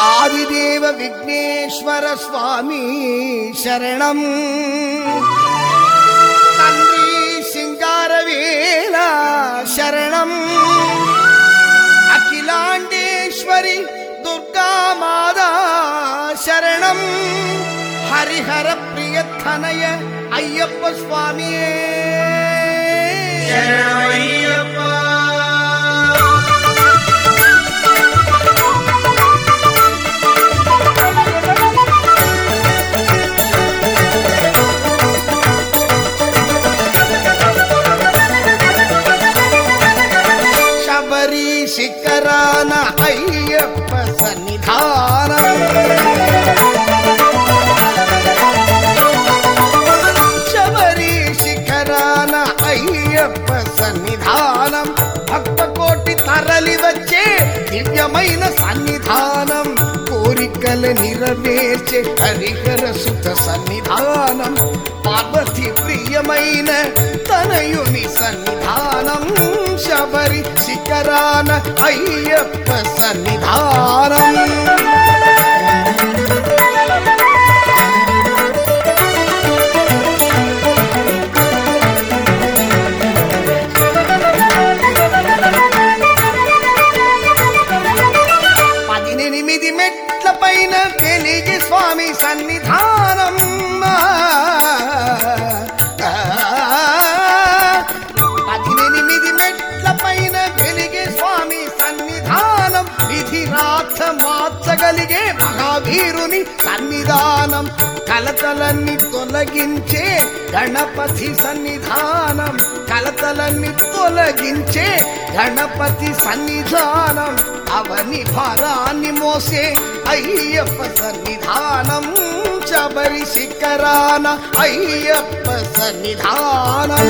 ఆదిదేవ విఘ్నేశ్వర స్వామి శరణం తండ్రి సింగారవేల శరణం అఖిలాండేశ్వరి దుర్గామాదా శరణం హరిహర ప్రియతనయ అయ్యప్ప స్వామియే శబరి శిఖరాన అయ్యప్ప సన్నిధానం శబరి శిఖరాన అయ్యప్ప సన్నిధానం భక్త కోటి తరలి వచ్చే దివ్యమైన సన్నిధానం కోరికలు నెరవేర్చే హరిహర సుత సన్నిధానం పార్వతి ప్రియమైన తనయుని సన్నిధానం శబరి శిఖరాన అయ్యప్ప సన్నిధానం పదినెనిమిది మెట్ల పైన వెలిగి స్వామి సన్నిధానం పదినెనిమిది మెట్ల పైన వెలిగే స్వామి సన్నిధానం విధి రాక్ష మార్చగలిగే మహావీరుని సన్నిధానం కలతలన్నీ తొలగించే గణపతి సన్నిధానం కలతలన్నీ తొలగించే గణపతి సన్నిధానం అవని భారాన్ని మోసే అయ్యప్ప సన్నిధానం శబరి శిఖరాన అయ్యప్ప సన్నిధానం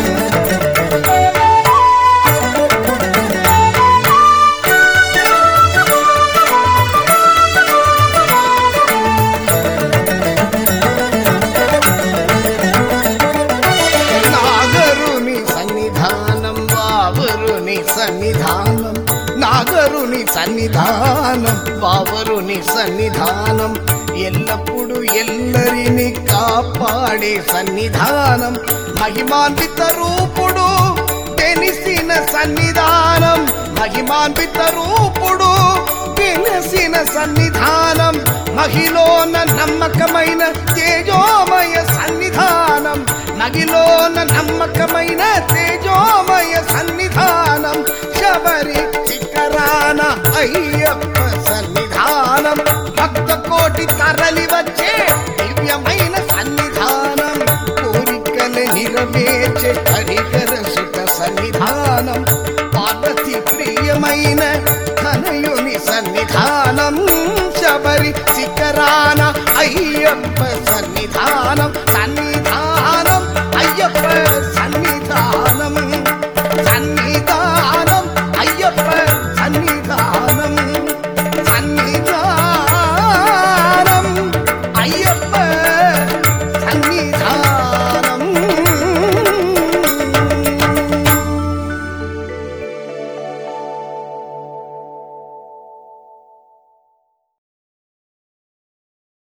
నాగరుని సన్నిధానం బావరుని సన్నిధానం నాగరుని సన్నిధానం బావరుని సన్నిధానం ఎల్లప్పుడు ఎల్లరిని కాపాడే సన్నిధానం మహిమాన్విత రూపుడు తెలిసిన సన్నిధానం మహిమాన్విత రూపుడు తెలిసిన సన్నిధానం మహిలోన నమ్మకమైన తేజోమయ సన్నిధానం మగిలోన నమ్మకమైన తేజోమయ సన్నిధానం శబరి శిఖరాన అయ్యప్ప సన్నిధానం భక్త కోటి తరలి వచ్చే దివ్యమైన సన్నిధానం కోరికలు నెరవేర్చే హరిహర సుఖ సన్నిధానం పార్వతి ప్రియమైన కనయుని సన్నిధానం శబరి శిఖరాన అయ్యప్ప సన్నిధానం సన్నిధానం అయ్యప్ప